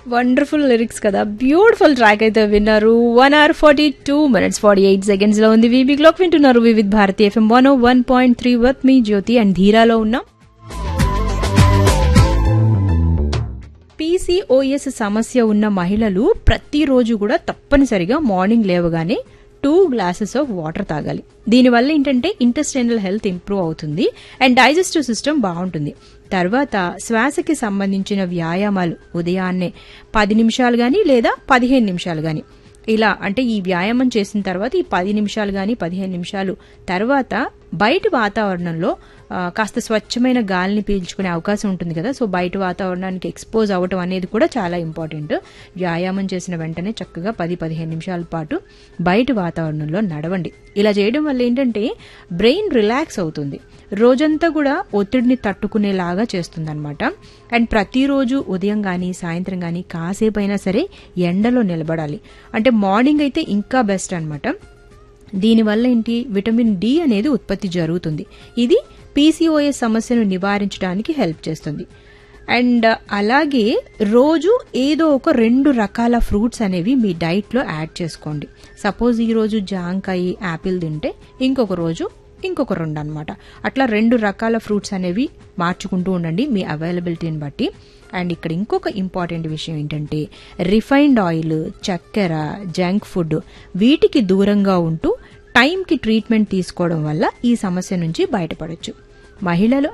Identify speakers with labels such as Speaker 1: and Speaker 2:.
Speaker 1: wonderful lyrics కదా beautiful track అయితే విన్నారు one hour forty two minutes forty eight seconds లో ఉంది వీబీ క్లాక్ వింటున్నారు Vividh Bharati FM one one point three వర్త్ మీ జ్యోతి అండ్ ధీరాలో ఉన్నాం పీసీఓఎస్ సమస్య ఉన్న మహిళలు ప్రతిరోజు కూడా తప్పనిసరిగా మార్నింగ్ లేవగానే టూ గ్లాసెస్ ఆఫ్ వాటర్ తాగాలి దీనివల్ల ఏంటంటే ఇంటెస్టైనల్ హెల్త్ ఇంప్రూవ్ అవుతుంది అండ్ డైజెస్టివ్ సిస్టమ్ బాగుంటుంది తర్వాత శ్వాసకి సంబంధించిన వ్యాయామాలు ఉదయాన్నే పది నిమిషాలు కానీ లేదా పదిహేను నిమిషాలు కానీ ఇలా అంటే ఈ వ్యాయామం చేసిన తర్వాత ఈ పది నిమిషాలు కానీ పదిహేను నిమిషాలు తర్వాత బయట వాతావరణంలో ఆ, కాస్త స్వచ్ఛమైన గాలిని పీల్చుకునే అవకాశం ఉంటుంది కదా సో బయట వాతావరణానికి ఎక్స్పోజ్ అవ్వటం అనేది కూడా చాలా ఇంపార్టెంట్ వ్యాయామం చేసిన వెంటనే చక్కగా పది పదిహేను నిమిషాల పాటు బయట వాతావరణంలో నడవండి ఇలా చేయడం వల్ల ఏంటంటే బ్రెయిన్ రిలాక్స్ అవుతుంది రోజంతా కూడా ఒత్తిడిని తట్టుకునేలాగా చేస్తుందన్నమాట అండ్ ప్రతిరోజు ఉదయం కానీ సాయంత్రం కానీ కాసేపు అయినా సరే ఎండలో నిలబడాలి అంటే మార్నింగ్ అయితే ఇంకా బెస్ట్ అన్నమాట దీనివల్ల ఏంటి విటమిన్ డి అనేది ఉత్పత్తి జరుగుతుంది ఇది పీసీఓఎస్ సమస్యను నివారించడానికి హెల్ప్ చేస్తుంది అండ్ అలాగే రోజు ఏదో ఒక రెండు రకాల ఫ్రూట్స్ అనేవి మీ డైట్లో యాడ్ చేసుకోండి సపోజ్ ఈ రోజు జాంకాయ యాపిల్ తింటే ఇంకొక రోజు ఇంకొక రెండు అనమాట అట్లా రెండు రకాల ఫ్రూట్స్ అనేవి మార్చుకుంటూ ఉండండి మీ అవైలబిలిటీని బట్టి అండ్ ఇక్కడ ఇంకొక ఇంపార్టెంట్ విషయం ఏంటంటే రిఫైన్డ్ ఆయిల్ చక్కెర జంక్ ఫుడ్ వీటికి దూరంగా ఉంటూ టైంకి ట్రీట్మెంట్ తీసుకోవడం వల్ల ఈ సమస్య నుంచి బయటపడొచ్చు మహిళలు